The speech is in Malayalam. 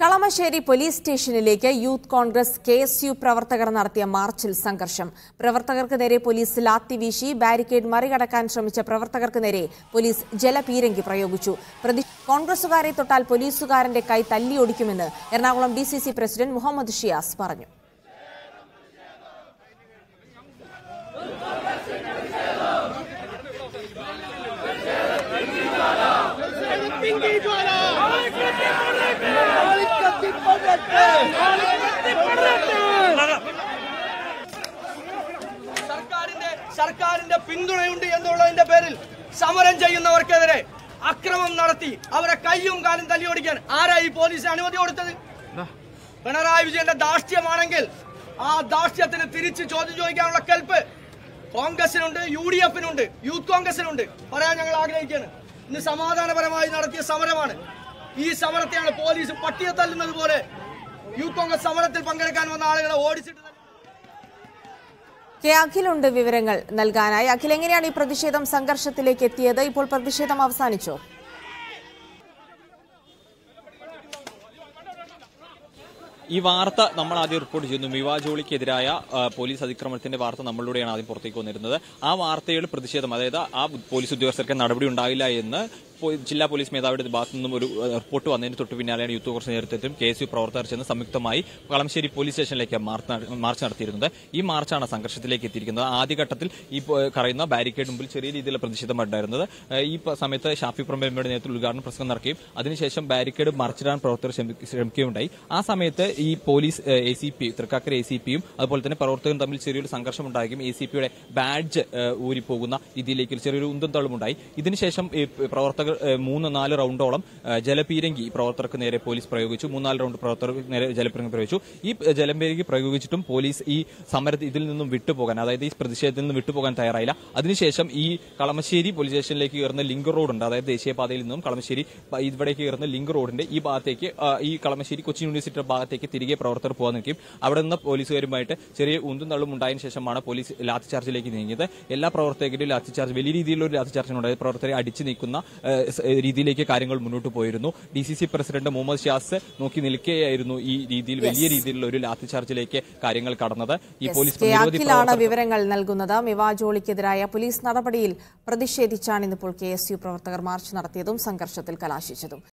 കളമശ്ശേരി പോലീസ് സ്റ്റേഷനിലേക്ക് youth Congress K S U പ്രവർത്തകർ നടത്തിയ മാർച്ചിൽ സംഘർഷം പ്രവർത്തകർക്ക് നേരെ പോലീസ് ലാത്തി വീശി ബാരിക്കേഡ് മറികടക്കാൻ ശ്രമിച്ച പ്രവർത്തകർക്ക് നേരെ പോലീസ് ജലപീരങ്കി പ്രയോഗിച്ചു പ്രതി കോൺഗ്രസുകാരെ തൊട്ടാൽ പോലീസുകാരന്റെ കൈ തല്ലിയൊടിക്കുമെന്ന് Ernakulam D C C president Muhammad Shiyas പറഞ്ഞു സർക്കാരിന്റെ സർക്കാരിന്റെ പിന്തുണയുണ്ട് എന്നുള്ളതിന്റെ പേരിൽ സമരം ചെയ്യുന്നവർക്കെതിരെ അക്രമം നടത്തി അവരെ കയ്യും കാലും തല്ലിയോടിക്കാൻ ആരാ ഈ പോലീസിന് അനുമതി കൊടുത്തത് പിണറായി വിജയന്റെ ദാഷ്ട്യമാണെങ്കിൽ ആ ദാഷ്ട്യത്തിന് തിരിച്ച് ചോദ്യം ചോദിക്കാനുള്ള കെൽപ്പ് കോൺഗ്രസിനുണ്ട് യു ഡി എഫിനുണ്ട് യൂത്ത് കോൺഗ്രസിനുണ്ട് പറയാൻ ഞങ്ങൾ ആഗ്രഹിക്കുകയാണ് ഇന്ന് സമാധാനപരമായി നടത്തിയ സമരമാണ് ഈ സമരത്തെയാണ് പോലീസ് പട്ടിയെ തല്ലുന്നത് പോലെ യൂത്ത് കോൺഗ്രസ് സമരത്തിൽ പങ്കെടുക്കാൻ വന്ന ആളുകളെ ഓടിച്ചിട്ട് തല്ലുന്നത്. കെ അഖിലുണ്ട് വിവരങ്ങൾ നൽകാനായി അഖിൽ എങ്ങനെയാണ് ഈ പ്രതിഷേധം സംഘർഷത്തിലേക്ക് എത്തിയത് ഇപ്പോൾ പ്രതിഷേധം അവസാനിച്ചോ ഈ വാർത്ത നമ്മൾ ആദ്യം റിപ്പോർട്ട് ചെയ്യുന്നു മിവാ ജോളിക്കെതിരായ ആ, പോലീസ് അതിക്രമണത്തിന്റെ വാർത്ത നമ്മളിലൂടെയാണ് ആദ്യം പുറത്തേക്ക് വന്നിരുന്നത് ആ വാർത്തയുടെ പ്രതിഷേധം അതായത് ആ പോലീസ് ഉദ്യോഗസ്ഥർക്ക് നടപടി ഉണ്ടായില്ല എന്ന് പോ- ജില്ലാ പോലീസ് മേധാവിയുടെ ഭാഗത്തു നിന്നും ഒരു ആ, റിപ്പോർട്ട് വന്നതിന് തൊട്ട് പിന്നാലെയാണ് യൂത്ത് കോൺഗ്രസ് നേതൃത്വത്തിലും കെ എസ് യു പ്രവർത്തകർ ചേർന്ന് സംയുക്തമായി കളമശ്ശേരി പോലീസ് സ്റ്റേഷനിലേക്ക് മാർച്ച് നട- മാർച്ച് നടത്തിയിരുന്നത് ഈ മാർച്ചാണ് സംഘർഷത്തിലേക്ക് എത്തിയിരിക്കുന്നത് ആദ്യഘട്ടത്തിൽ ഈ പോ- പറയുന്ന ബാരിക്കേഡ് മുമ്പിൽ ചെറിയ രീതിയിലുള്ള പ്രതിഷേധം ഉണ്ടായിരുന്നത് ആ, ഈ പ- സമയത്ത് ഷാഫി പ്രമേയയുടെ നേതൃത്വത്തിൽ ഉദ്ഘാടന പ്രസംഗം നടക്കുകയും അതിനുശേഷം ബാരിക്കേഡ് മറിച്ചിടാൻ പ്രവർത്തകർ ശ്രമി- ശ്രമിക്കുകയുണ്ടായി ആ സമയത്ത് ഈ police A C P Thrikkakara A C പിയും അതുപോലെ തന്നെ പ്രവർത്തകരും തമ്മിൽ ചെറിയൊരു സംഘർഷം ഉണ്ടാകുകയും എ സി പിയുടെ ബാഡ്ജ് ഊരിപ്പോകുന്ന രീതിയിലേക്ക് ചെറിയൊരു ഉന്തും തള്ളുമുണ്ടായി ഇതിനുശേഷം ഈ പ്രവർത്തകർ ഏ, മൂന്ന് നാല് റൗണ്ടോളം ഏ, ജലപീരങ്കി ഈ പ്രവർത്തകർക്ക് നേരെ പോലീസ് പ്രയോഗിച്ചു മൂന്നാല് റൗണ്ട് പ്രവർത്തകർക്ക് നേരെ ജലപീരങ്കി പ്രയോഗിച്ചു ഈ ഏ, ജലപീരങ്കി പ്രയോഗിച്ചിട്ടും പോലീസ് ഈ സമരത്തിൽ ഇതിൽ നിന്നും വിട്ടുപോകാൻ അതായത് ഈ പ്രതിഷേധത്തിൽ നിന്ന് വിട്ടുപോകാൻ തയ്യാറായില്ല അതിനുശേഷം ഈ കളമശ്ശേരി പോലീസ് സ്റ്റേഷനിലേക്ക് കയറുന്ന ലിങ്ക് റോഡുണ്ട് അതായത് ദേശീയപാതയിൽ നിന്നും കളമശ്ശേരി പ- ഇവിടേക്ക് കയറുന്ന ലിങ്ക് റോഡിന്റെ ഈ ഭാഗത്തേക്ക് ആ, ഈ കളമശ്ശേരി കൊച്ചി യൂണിവേഴ്സിറ്റിയുടെ ഭാഗത്തേക്ക് തിരികെ പ്രവർത്തകർ പോകാൻ നിൽക്കും അവിടെ നിന്ന് പോലീസുകാരുമായിട്ട് ചെറിയ ഉന്തും തള്ളും ഉണ്ടായതിനു ശേഷമാണ് പോലീസ് ലാത്തി ചാർജിലേക്ക് നീങ്ങിയത് എല്ലാ പ്രവർത്തകരും ലാത്തി ചാർജ് വലിയ രീതിയിലുള്ള ഒരു ലാത്തി ചാർജ് ഉണ്ടായത് പ്രവർത്തകരെ അടിച്ചു നീക്കുന്ന ആ, സ്- രീതിയിലേക്ക് കാര്യങ്ങൾ മുന്നോട്ട് പോയിരുന്നു D C C president Muhammad Shiyas നോക്കി നിൽക്കുകയായിരുന്നു ഈ രീതിയിൽ വലിയ രീതിയിലുള്ള ഒരു ലാത്തി ചാർജിലേക്ക് കാര്യങ്ങൾ കടന്നത് ഈ പോലീസ് കെ നിരവധി അഖിലാണ് പ്രവർത്തകർ വിവരങ്ങൾ നൽകുന്നത് മിവാ ജോളിക്കെതിരായ പോലീസ് നടപടിയിൽ പ്രതിഷേധിച്ചാണ് ഇന്നിപ്പോൾ കെ എസ് യു പ്രവർത്തകർ മാർച്ച് നടത്തിയതും സംഘർഷത്തിൽ കലാശിച്ചതും